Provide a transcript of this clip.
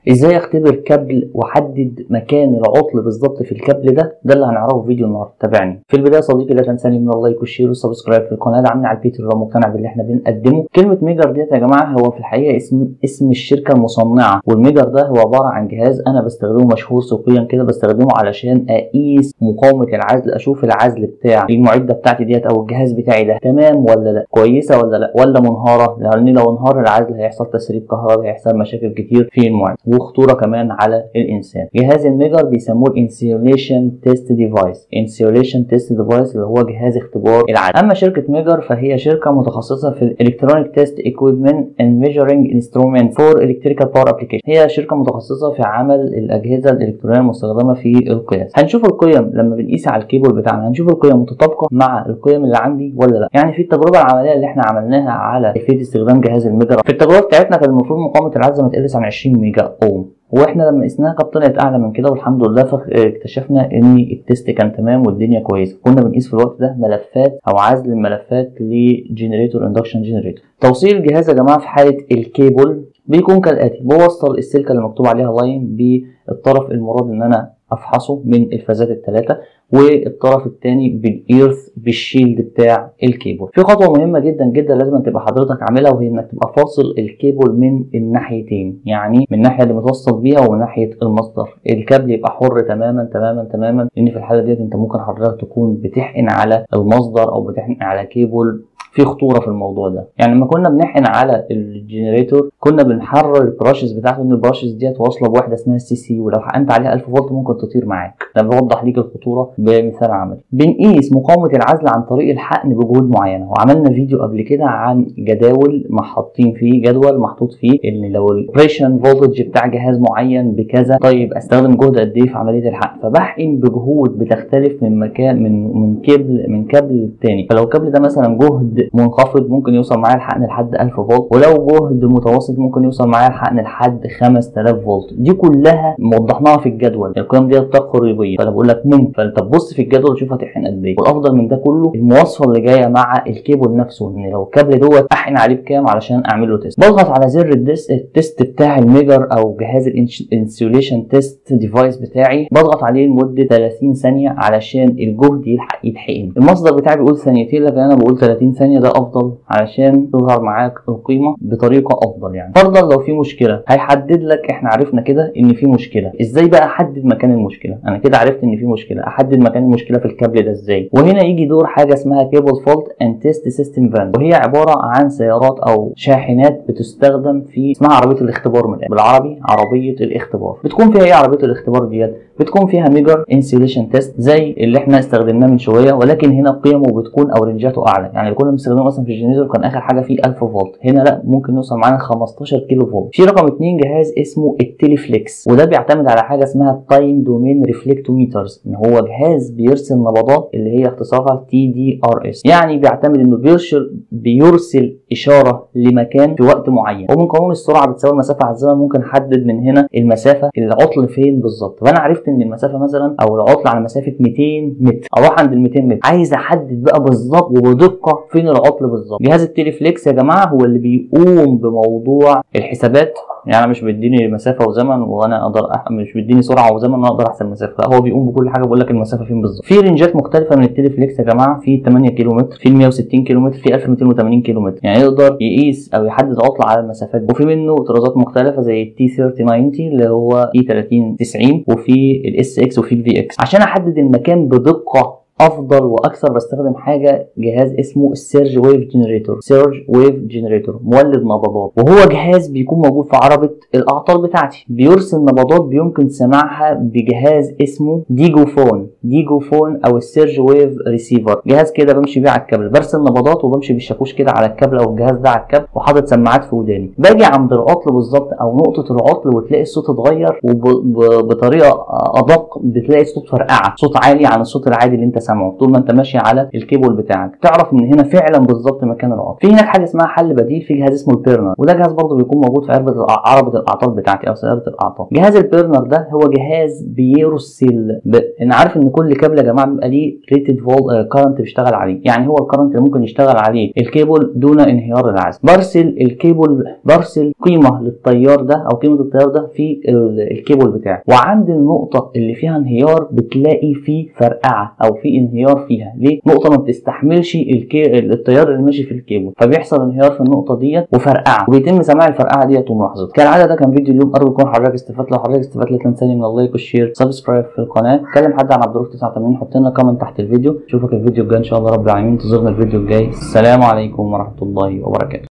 ازاي اختبر كابل واحدد مكان العطل بالظبط في الكابل ده ده اللي هنعرفه في فيديو النهارده تابعني في البدايه صديقي لا تنساني من اللايك والشير والسبسكرايب في القناه دعمني على البيت لو مقتنع باللي احنا بنقدمه كلمه ميجر ديت يا جماعه هو في الحقيقه اسم اسم الشركه المصنعه والميجر ده هو عباره عن جهاز انا بستخدمه مشهور سوقيا كده بستخدمه علشان اقيس مقاومه العزل اشوف العزل بتاع المعده بتاعتي ديت او الجهاز بتاعي ده تمام ولا لا كويسه ولا لا ولا منهاره لان لو انهار العزل هيحصل تسريب كهرباء هيحصل مشاكل كتير في المعده وخطوره كمان على الانسان جهاز الميجر بيسموه الانسيوليشن تيست ديفايس انسيوليشن تيست ديفايس اللي هو جهاز اختبار العزل اما شركه ميجر فهي شركه متخصصه في الالكترونيك تيست ايكويبمنت اند ميجرنج انسترومنت فور الكتريكال باور ابلكيشن هي شركه متخصصه في عمل الاجهزه الالكترونيه المستخدمه في القياس هنشوف القيم لما بنقيس على الكيبل بتاعنا هنشوف القيم متطابقه مع القيم اللي عندي ولا لا يعني في التجربه العمليه اللي احنا عملناها على كيفيه استخدام جهاز الميجر في التجربه بتاعتنا كان المفروض مقاومه العزل ما تقلش عن 20 ميجا اوم واحنا لما قسناها كانت طلعت اعلى من كده والحمد لله فاكتشفنا ان التيست كان تمام والدنيا كويسه كنا بنقيس في الوقت ده ملفات او عزل الملفات لجنريتور اندكشن جنريتور توصيل الجهاز يا جماعه في حاله الكيبل بيكون كالاتي بوصل السلكه اللي مكتوب عليها لاين بالطرف المراد ان انا افحصه من الفازات الثلاثه والطرف الثاني بالايرث بالشيلد بتاع الكيبل في خطوه مهمه جدا جدا لازم تبقى حضرتك عاملها وهي انك تبقى فاصل الكيبل من الناحيتين يعني من الناحيه اللي متوصل بيها ومن ناحيه المصدر الكابل يبقى حر تماما تماما تماما لان في الحاله ديت انت ممكن حضرتك تكون بتحقن على المصدر او بتحقن على كيبل في خطوره في الموضوع ده يعني لما كنا بنحقن على الجنريتور كنا بنحرر البراشز بتاعته ان البراشز ديت واصله بوحده اسمها السي سي ولو حقنت عليها 1000 فولت ممكن تطير معاك ده بيوضح ليك الخطوره بمثال عملي بنقيس مقاومه العزل عن طريق الحقن بجهود معينه وعملنا فيديو قبل كده عن جداول محطين فيه جدول محطوط فيه ان لو الاوبريشن فولتج بتاع جهاز معين بكذا طيب استخدم جهد قد ايه في عمليه الحقن فبحقن بجهود بتختلف من مكان من من كابل من كابل للتاني فلو الكابل ده مثلا جهد منخفض ممكن يوصل معايا الحقن لحد 1000 فولت ولو جهد متوسط ممكن يوصل معايا الحقن لحد 5000 فولت دي كلها موضحناها في الجدول القيم دي تقريبيه فانا بقول لك ممكن فانت تبص في الجدول تشوف هتحقن قد ايه والافضل من ده كله المواصفه اللي جايه مع الكيبل نفسه ان لو الكابل دوت احقن عليه بكام علشان اعمل له تيست بضغط على زر التيست بتاع الميجر او جهاز الانسيوليشن تيست ديفايس بتاعي بضغط عليه لمده 30 ثانيه علشان الجهد يلحق يتحقن المصدر بتاعي بيقول ثانيتين لكن انا بقول 30 ثانيه ده افضل علشان تظهر معاك القيمه بطريقه افضل يعني فرضا لو في مشكله هيحدد لك احنا عرفنا كده ان في مشكله ازاي بقى احدد مكان المشكله انا كده عرفت ان في مشكله احدد مكان المشكله في الكابل ده ازاي وهنا يجي دور حاجه اسمها كيبل فولت اند تيست سيستم فان وهي عباره عن سيارات او شاحنات بتستخدم في اسمها عربيه الاختبار من بالعربي عربيه الاختبار بتكون فيها ايه عربيه الاختبار ديت بتكون فيها ميجر انسيوليشن تيست زي اللي احنا استخدمناه من شويه ولكن هنا قيمه بتكون او رينجاته اعلى يعني اللي كنا بنستخدمه مثلا في الجنريتور كان اخر حاجه فيه 1000 فولت هنا لا ممكن يوصل معانا 15 كيلو فولت في رقم 2 جهاز اسمه التليفليكس وده بيعتمد على حاجه اسمها تايم دومين ريفلكتوميترز ان هو جهاز بيرسل نبضات اللي هي اختصارها تي دي ار اس يعني بيعتمد انه بيرسل بيرسل اشاره لمكان في وقت معين ومن قانون السرعه بتساوي المسافه على الزمن ممكن احدد من هنا المسافه العطل فين بالظبط فانا عرفت ان المسافه مثلا او العطل على مسافه 200 متر اروح عند ال 200 متر عايز احدد بقى بالظبط وبدقه فين العطل بالظبط جهاز التليفليكس يا جماعه هو اللي بيقوم بموضوع الحسابات يعني مش بيديني مسافه وزمن وانا اقدر أح... مش بيديني سرعه وزمن وانا اقدر احسب المسافه لا هو بيقوم بكل حاجه بيقول لك المسافه فين بالظبط في رينجات مختلفه من التليفليكس يا جماعه في 8 كيلو متر في 160 كيلو متر في 1280 كيلو متر يعني يقدر يقيس او يحدد عطل على المسافات دي وفي منه طرازات مختلفه زي التي 3090 اللي هو اي 3090 وفي الاس اكس وفي الفي اكس عشان احدد المكان بدقه افضل واكثر بستخدم حاجه جهاز اسمه السيرج ويف جنريتور سيرج ويف جنريتور مولد نبضات وهو جهاز بيكون موجود في عربه الاعطال بتاعتي بيرسل نبضات بيمكن سماعها بجهاز اسمه ديجو فون ديجو فون او السيرج ويف ريسيفر جهاز كده بمشي بيه على الكابل برسل نبضات وبمشي بالشاكوش كده على الكابل او الجهاز ده على الكابل وحاطط سماعات في وداني باجي عند العطل بالظبط او نقطه العطل وتلاقي الصوت اتغير وبطريقه ادق بتلاقي الصوت فرقعه صوت عالي عن الصوت العادي اللي انت سامعه سامعه طول ما انت ماشي على الكيبل بتاعك تعرف ان هنا فعلا بالظبط مكان العطل في هناك حاجه اسمها حل بديل في جهاز اسمه البيرنر وده جهاز برضه بيكون موجود في علبه الأع- عربه الاعطال بتاعتي او سياره الاعطال جهاز البيرنر ده هو جهاز بيرسل ب... انا عارف ان كل كابل يا جماعه بيبقى ليه ريتد فول كارنت بيشتغل عليه يعني هو الكارنت اللي ممكن يشتغل عليه الكيبل دون انهيار العزل برسل الكيبل برسل قيمه للتيار ده او قيمه التيار ده في ال- الكيبل بتاعي وعند النقطه اللي فيها انهيار بتلاقي في فرقعه او في انهيار فيها ليه نقطه ما بتستحملش الكي... التيار اللي ماشي في الكيبل فبيحصل انهيار في النقطه ديت وفرقعه وبيتم سماع الفرقعه ديت وملاحظتها كالعاده ده كان فيديو اليوم ارجو يكون حضرتك استفدت لو حضرتك استفدت لا تنساني من اللايك والشير سبسكرايب في القناه كلم حد عن عبد الرؤوف 89 حط لنا كومنت تحت الفيديو اشوفك الفيديو الجاي ان شاء الله رب العالمين انتظرنا الفيديو الجاي السلام عليكم ورحمه الله وبركاته